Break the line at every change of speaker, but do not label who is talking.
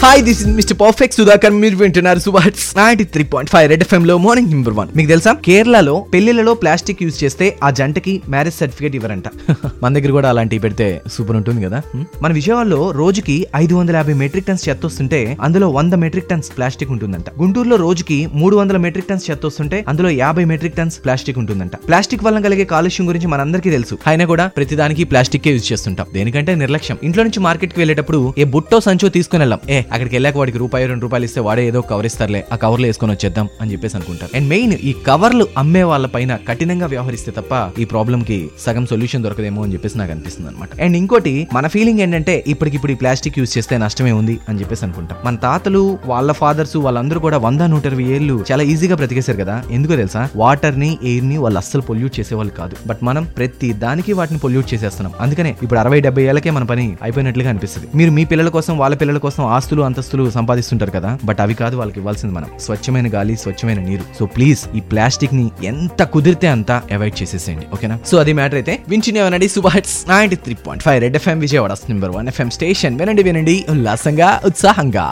Hi this is mister perfect Sudhakar మీరు వింటున్నారు సుబాట్స్ ninety three point five red F M లో మార్నింగ్ నెంబర్ వన్ మీకు తెలుసా కేరళలో పెళ్లిళ్లలో ప్లాస్టిక్ యూజ్ చేస్తే ఆ జంటకి మ్యారేజ్ సర్టిఫికేట్ ఇవ్వరంట మన దగ్గర కూడా అలాంటివి పెడితే సూపర్ ఉంటుంది కదా హ్మ్? మన విజయవాడలో రోజుకి ఐదు వందల యాభై మెట్రిక్ టన్స్ చెత్త వస్తుంటే అందులో వంద మెట్రిక్ టన్స్ ప్లాస్టిక్ ఉంటుందంట గుంటూరులో రోజుకి మూడు వందల మెట్రిక్ టన్స్ చెత్త వస్తుంటే అందులో యాభై మెట్రిక్ టన్స్ ప్లాస్టిక్ ఉంటుందంట ప్లాస్టిక్ వల్ల కలిగే కాలుష్యం గురించి మనందరికీ తెలుసు అయినా కూడా ప్రతిదానికి ప్లాస్టిక్ యూజ్ చేస్తుంటాం దేనికంటే నిర్లక్ష్యం ఇంట్లో నుంచి మార్కెట్ కి వెళ్ళేటప్పుడు ఏ బుట్టో సంచో తీసుకుని వెళ్ళాం ఏ అక్కడికి వెళ్ళాక వాడికి రూపాయి రెండు రూపాయలు ఇస్తే వాడే ఏదో కవర్ ఇస్తారులే ఆ కవర్లు వేసుకొని వచ్చేద్దాం అని చెప్పేసి అనుకుంటారు అండ్ మెయిన్ ఈ కవర్లు అమ్మే వాళ్ళ పైన కఠినంగా వ్యవహరిస్తే తప్ప ఈ ప్రాబ్లం కి సగం సొల్యూషన్ దొరకదేమో అని చెప్పేసి నాకు అనిపిస్తుంది అనమాట అండ్ ఇంకోటి మన ఫీలింగ్ ఏంటంటే ఇప్పటికిప్పుడు ఈ ప్లాస్టిక్ యూజ్ చేస్తే నష్టమే ఉంది అని చెప్పేసి అనుకుంటాం మన తాతలు వాళ్ళ ఫాదర్స్ వాళ్ళందరూ కూడా వంద నూట ఇరవై ఏళ్ళు చాలా ఈజీగా బ్రతికేశారు కదా ఎందుకో తెలుసా వాటర్ ని ఎయిర్ ని వాళ్ళు అస్సలు పొల్యూట్ చేసేవాళ్ళు కాదు బట్ మనం ప్రతి దానికి వాటిని పొల్యూట్ చేసేస్తున్నాం అందుకనే ఇప్పుడు అరవై డెబ్బై ఏళ్ళకే మన పని అయిపోయినట్లుగా అనిపిస్తుంది మీరు మీ పిల్లల కోసం వాళ్ళ పిల్లల కోసం ఆస్తులు అంతస్తులు సంపాదిస్తుంటారు కదా బట్ అవి కాదు వాళ్ళకి ఇవ్వాల్సింది మనం స్వచ్ఛమైన గాలి స్వచ్ఛమైన నీరు సో ప్లీజ్ ఈ ప్లాస్టిక్ ని ఎంత కుదిరితే అంత అవాయిడ్ చేసేసేయండి ఓకేనా సో అది మ్యాటర్ అయితే వించినేవనండి సుబాట్స్ ninety three point five red FM Vijayawada number one FM station వినండి వినండి ఉల్లాసంగా ఉత్సాహంగా